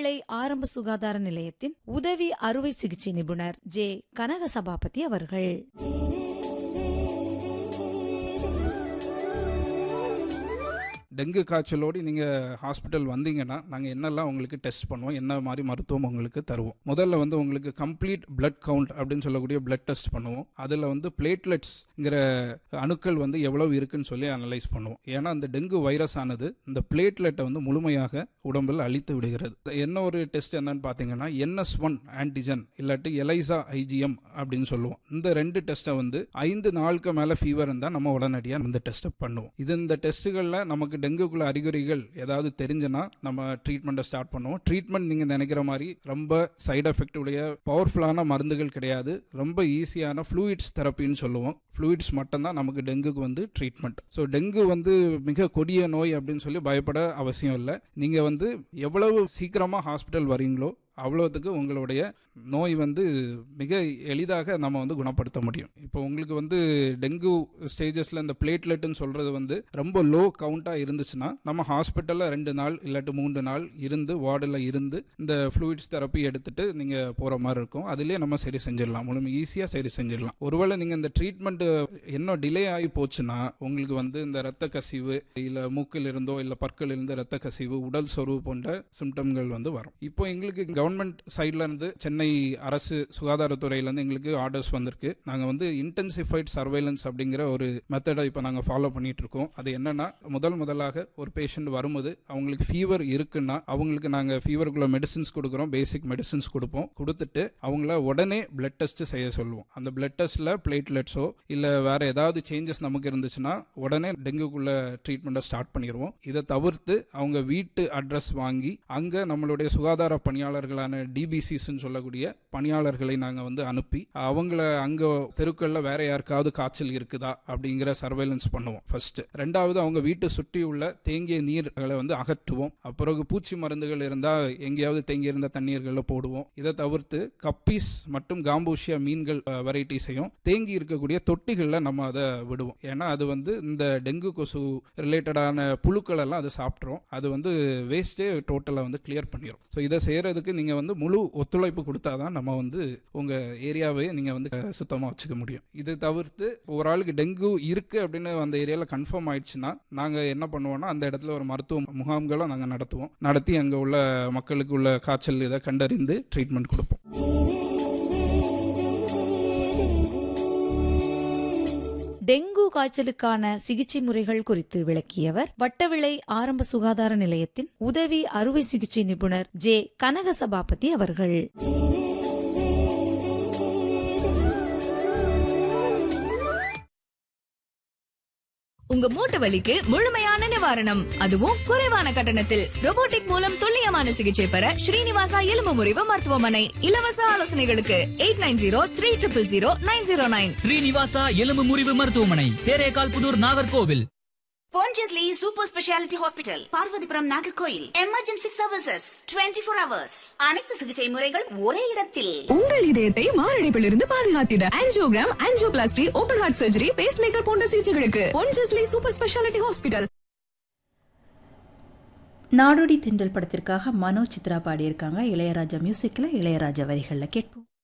வட்டவிளை ஆரம்ப சுகாதார நிலையத்தின் உதவி அறுவை சிகிச்சை நிபுணர் ஜே கனக சபாபதி அவர்கள் டெங்கு காய்ச்சலோடு நீங்கள் ஹாஸ்பிட்டல் வந்தீங்கன்னா நாங்கள் என்னெல்லாம் உங்களுக்கு டெஸ்ட் பண்ணுவோம் என்ன மாதிரி மருத்துவம் உங்களுக்கு தருவோம் முதல்ல வந்து உங்களுக்கு கம்ப்ளீட் பிளட் கவுண்ட் அப்படின்னு சொல்லக்கூடிய பிளட் டெஸ்ட் பண்ணுவோம் அதில் வந்து பிளேட்லெட்ஸ்ங்கிற அணுக்கள் வந்து எவ்வளவு இருக்குன்னு சொல்லி அனலைஸ் பண்ணுவோம் ஏன்னா அந்த டெங்கு வைரஸ் ஆனது இந்த பிளேட்லெட்டை வந்து முழுமையாக உடம்பில் அழித்து விடுகிறது என்ன ஒரு டெஸ்ட் என்னன்னு பார்த்தீங்கன்னா என்எஸ் ஒன் ஆன்டிஜன் இல்லாட்டி எலைசா ஐஜிஎம் அப்படின்னு சொல்லுவோம் இந்த ரெண்டு டெஸ்ட்டை வந்து ஐந்து நாளுக்கு மேலே ஃபீவர் இருந்தால் நம்ம உடனடியாக இந்த டெஸ்ட்டை பண்ணுவோம் இது இந்த டெஸ்ட்டுகளில் நமக்கு டெங்குக்குள்ள அறிகுறிகள் ஏதாவது தெரிஞ்சுன்னா நம்ம ட்ரீட்மெண்ட்டை ஸ்டார்ட் பண்ணுவோம் ட்ரீட்மெண்ட் நீங்கள் நினைக்கிற மாதிரி ரொம்ப சைடு எஃபெக்ட் உடைய பவர்ஃபுல்லான மருந்துகள் கிடையாது ரொம்ப ஈஸியான ஃப்ளூயிட்ஸ் தெரப்பின்னு சொல்லுவோம் ஃப்ளூயிட்ஸ் மட்டும்தான் நமக்கு டெங்குக்கு வந்து ட்ரீட்மெண்ட் ஸோ டெங்கு வந்து மிக கொடிய நோய் அப்படின்னு சொல்லி பயப்பட அவசியம் இல்லை நீங்கள் வந்து எவ்வளவு சீக்கிரமாக ஹாஸ்பிட்டல் வரீங்களோ அவ்வளோத்துக்கு உங்களுடைய நோய் வந்து மிக எளிதாக நம்ம வந்து குணப்படுத்த முடியும் இப்போ உங்களுக்கு வந்து டெங்கு ஸ்டேஜஸில் இந்த பிளேட்லெட்னு சொல்கிறது வந்து ரொம்ப லோ கவுண்ட்டாக இருந்துச்சுன்னா நம்ம ஹாஸ்பிட்டலில் ரெண்டு நாள் இல்லாட்டி மூன்று நாள் இருந்து வார்டில் இருந்து இந்த ஃப்ளூயிட்ஸ் தெரப்பி எடுத்துட்டு நீங்கள் போகிற மாதிரி இருக்கும் அதுலேயே நம்ம சரி செஞ்சிடலாம் முழுமை ஈஸியாக சரி செஞ்சிடலாம் ஒருவேளை நீங்கள் இந்த ட்ரீட்மெண்ட்டு இன்னும் டிலே ஆகி போச்சுன்னா உங்களுக்கு வந்து இந்த ரத்த கசிவு இல்லை மூக்கில் இருந்தோ இல்லை பற்கள் இருந்து ரத்த கசிவு உடல் சொருவு போன்ற சிம்டம்கள் வந்து வரும் இப்போ எங்களுக்கு கவர்மெண்ட் சைட்ல இருந்து சென்னை அரசு சுகாதாரத்துறையிலேருந்து எங்களுக்கு ஆர்டர்ஸ் வந்திருக்கு நாங்கள் வந்து இன்டென்சிஃபைட் சர்வைலன்ஸ் அப்படிங்கிற ஒரு மெத்தடை இப்போ நாங்கள் ஃபாலோ பண்ணிட்டு இருக்கோம் அது என்னன்னா முதல் முதலாக ஒரு பேஷண்ட் வரும்போது அவங்களுக்கு ஃபீவர் இருக்குன்னா அவங்களுக்கு நாங்கள் ஃபீவருக்குள்ள மெடிசின்ஸ் கொடுக்குறோம் பேசிக் மெடிசின்ஸ் கொடுப்போம் கொடுத்துட்டு அவங்கள உடனே பிளட் டெஸ்ட் செய்ய சொல்லுவோம் அந்த பிளட் டெஸ்ட்ல பிளேட்லெட்ஸோ இல்லை வேற ஏதாவது சேஞ்சஸ் நமக்கு இருந்துச்சுன்னா உடனே டெங்குக்குள்ள ட்ரீட்மெண்ட்டை ஸ்டார்ட் பண்ணிடுவோம் இதை தவிர்த்து அவங்க வீட்டு அட்ரஸ் வாங்கி அங்கே நம்மளுடைய சுகாதார பணியாளர்களான டிபிசிஸ்ன்னு சொல்லக்கூடிய பணியாளர்களை நாங்கள் வந்து அனுப்பி அவங்கள அங்கே தெருக்களில் வேற யாருக்காவது காய்ச்சல் இருக்குதா அப்படிங்கிற சர்வேலன்ஸ் பண்ணுவோம் ஃபர்ஸ்ட் ரெண்டாவது அவங்க வீட்டை சுற்றி உள்ள தேங்கிய நீர்களை வந்து அகற்றுவோம் பிறகு பூச்சி மருந்துகள் இருந்தால் எங்கேயாவது தேங்கி இருந்த தண்ணீர்களில் போடுவோம் இதை தவிர்த்து கப்பீஸ் மற்றும் காம்பூஷியா மீன்கள் வெரைட்டிஸையும் தேங்கி இருக்கக்கூடிய தொட்டிகளில் நம்ம அதை விடுவோம் ஏன்னா அது வந்து இந்த டெங்கு கொசு ரிலேட்டடான புழுக்கள் எல்லாம் அது சாப்பிட்றோம் அது வந்து வேஸ்ட்டே டோட்டலாக வந்து கிளியர் பண்ணிடும் ஸோ இதை செய்யறதுக்கு நீங்கள் வந்து முழு ஒத்துழைப்பு கொடுத்தாதான் நம்ம வந்து உங்கள் ஏரியாவே நீங்கள் வந்து சுத்தமாக வச்சுக்க முடியும் இது தவிர்த்து ஒரு ஆளுக்கு டெங்கு இருக்கு அப்படின்னு அந்த ஏரியாவில் கன்ஃபார்ம் ஆயிடுச்சுன்னா நாங்கள் என்ன பண்ணுவோம்னா அந்த இடத்துல ஒரு மருத்துவ முகாம்களை நாங்கள் நடத்துவோம் நடத்தி அங்கே உள்ள மக்களுக்கு உள்ள காய்ச்சல் இதை கண்டறிந்து ட்ரீட்மெண்ட் கொடுப்போம் டெங்கு காய்ச்சலுக்கான சிகிச்சை முறைகள் குறித்து விளக்கியவர் வட்டவிளை ஆரம்ப சுகாதார நிலையத்தின் உதவி அறுவை சிகிச்சை நிபுணர் ஜே கனக சபாபதி அவர்கள் உங்க மூட்டு வலிக்கு முழுமையான நிவாரணம் அதுவும் குறைவான கட்டணத்தில் robotic மூலம் துல்லியமான சிகிச்சை பெற ஸ்ரீனிவாசா எலும்பு முறிவு மருத்துவமனை இலவச ஆலோசனைகளுக்கு eight nine zero three triple zero nine zero nine Srinivasa எலும்பு முறிவு மருத்துவமனை Therekal Puthur Nagercoil Pondicherry Super Speciality Hospital, Parvathipuram Nagercoil emergency services 24 four hours அனைத்து சிகிச்சை முறைகள் ஒரே இடத்தில் உங்கள் இதயத்தை மாரடைப்பிலிருந்து பாதுகாத்திட angiogram angioplasty open heart surgery pacemaker போன்ற சிகிச்சைகளுக்கு பொன்ஜஸ்லி super speciality hospital Nadodi Thendral படத்திற்காக மனோ சித்ரா பாடியிருக்காங்க இளையராஜா மியூசிக்கில் இளையராஜா வரிகளில் கேட்போம்